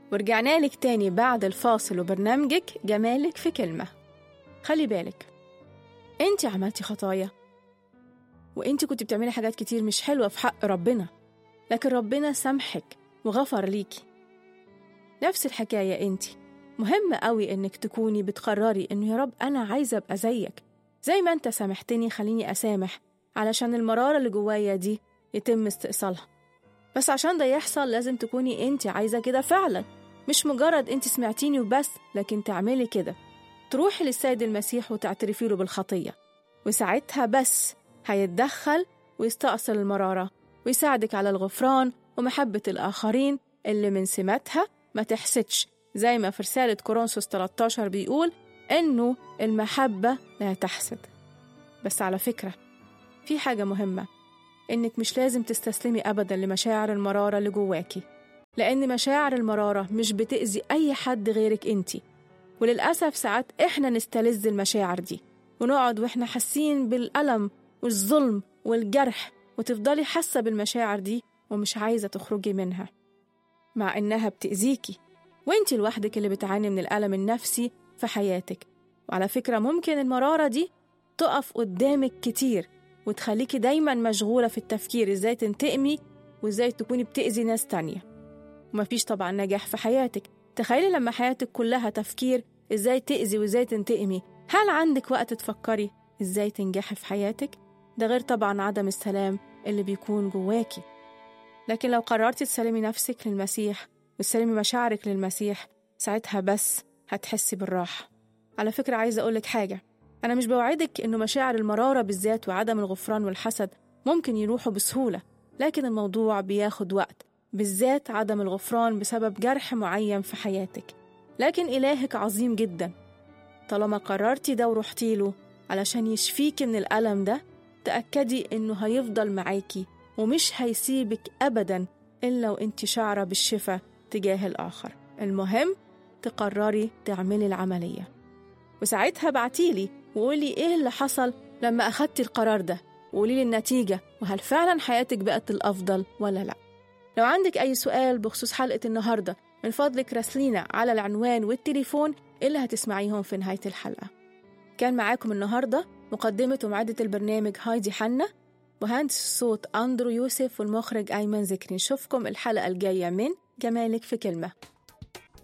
ورجعنا لك تاني بعد الفاصل وبرنامجك جمالك في كلمة خلي بالك انت عملتي خطايا وانت كنت بتعملي حاجات كتير مش حلوة في حق ربنا لكن ربنا سامحك وغفر ليكي نفس الحكاية انت مهم قوي انك تكوني بتقرري انه يا رب انا عايزة ابقى زيك زي ما انت سامحتني خليني اسامح علشان المرارة اللي جوايا دي يتم استئصالها بس عشان ده يحصل لازم تكوني انت عايزة كده فعلا مش مجرد انت سمعتيني وبس لكن تعملي كده تروحي للسيد المسيح وتعترفي له بالخطية وساعتها بس هيتدخل ويستأصل المرارة ويساعدك على الغفران ومحبة الآخرين اللي من سماتها ما تحسدش زي ما في رسالة كورنثوس 13 بيقول إنه المحبة لا تحسد بس على فكرة في حاجة مهمة إنك مش لازم تستسلمي أبدا لمشاعر المرارة اللي جواكي لأن مشاعر المرارة مش بتأذي أي حد غيرك أنتي وللأسف ساعات إحنا نستلذ المشاعر دي ونقعد وإحنا حاسين بالألم والظلم والجرح وتفضلي حاسة بالمشاعر دي ومش عايزة تخرجي منها مع إنها بتأذيكي وإنتي لوحدك اللي بتعاني من الألم النفسي في حياتك وعلى فكرة ممكن المرارة دي تقف قدامك كتير وتخليكي دايما مشغولة في التفكير إزاي تنتقمي وإزاي تكوني بتأذي ناس تانية ومفيش طبعا نجاح في حياتك تخيلي لما حياتك كلها تفكير إزاي تأذي وإزاي تنتقمي هل عندك وقت تفكري إزاي تنجحي في حياتك؟ ده غير طبعا عدم السلام اللي بيكون جواكي لكن لو قررتي تسلمي نفسك للمسيح وتسلمي مشاعرك للمسيح ساعتها بس هتحسي بالراحة على فكرة عايزة أقولك حاجة أنا مش بوعدك إنه مشاعر المرارة بالذات وعدم الغفران والحسد ممكن يروحوا بسهولة لكن الموضوع بياخد وقت بالذات عدم الغفران بسبب جرح معين في حياتك لكن إلهك عظيم جدا طالما قررتي ده ورحتي له علشان يشفيكي من الألم ده تأكدي إنه هيفضل معاكي ومش هيسيبك أبدا إلا وإنت شعرة بالشفاء تجاه الآخر المهم تقرري تعملي العملية وساعتها بعتيلي وقولي إيه اللي حصل لما أخدتي القرار ده وقولي لي النتيجة وهل فعلا حياتك بقت الأفضل ولا لأ لو عندك أي سؤال بخصوص حلقة النهاردة من فضلك راسلينا على العنوان والتليفون اللي هتسمعيهم في نهاية الحلقة كان معاكم النهاردة مقدمة ومعدة البرنامج هايدي حنا مهندس الصوت أندرو يوسف والمخرج أيمن ذكري نشوفكم الحلقة الجاية من جمالك في كلمة